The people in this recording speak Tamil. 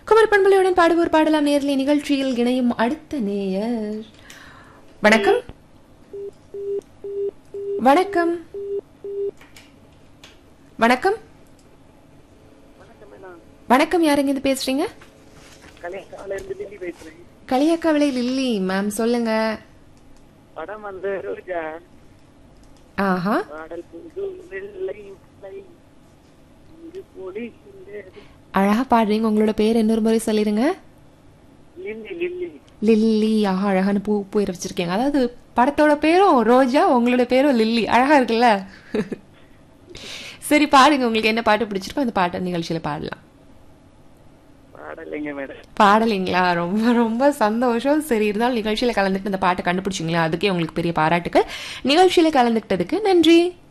குமர் பண்பலையுடன் பாடுவோர் பாடலாம் நேரில் நிகழ்ச்சியில் இணையும் அடுத்த நேயர் வணக்கம் வணக்கம் வணக்கம் வணக்கம் யாருங்க இது பேசுறீங்க கலியக்காவில இருந்து தில்லி பேசுறேன் களியக்காவிலை லில்லி மேம் சொல்லுங்க படம் வந்து ரோஜா ஆஹா பாடல் புது வெள்ளை மலை இங்கு பொழிகின்றது. அழகா பாடுறீங்க உங்களோட பேர் இன்னொரு முறை சொல்லிடுங்க லில்லி லில்லி லில்லி ஆஹா அழகான பூ பேர் வச்சிருக்கீங்க அதாவது படத்தோட பேரும் ரோஜா உங்களோட பேரும் லில்லி அழகா இருக்குல்ல சரி பாடுங்க உங்களுக்கு என்ன பாட்டு பிடிச்சிருக்கோ அந்த பாட்டை நிகழ்ச்சியில பாடலாம் பாடலைங்க மேடம் பாடலைங்களா ரொம்ப ரொம்ப சந்தோஷம் சரி இருந்தாலும் நிகழ்ச்சியில கலந்துட்டு அந்த பாட்டை கண்டுபிடிச்சிங்களா அதுக்கே உங்களுக்கு பெரிய பாராட்டுக்கள் நிகழ்ச்சியில கலந்துக்கிட்டதுக்கு நன்றி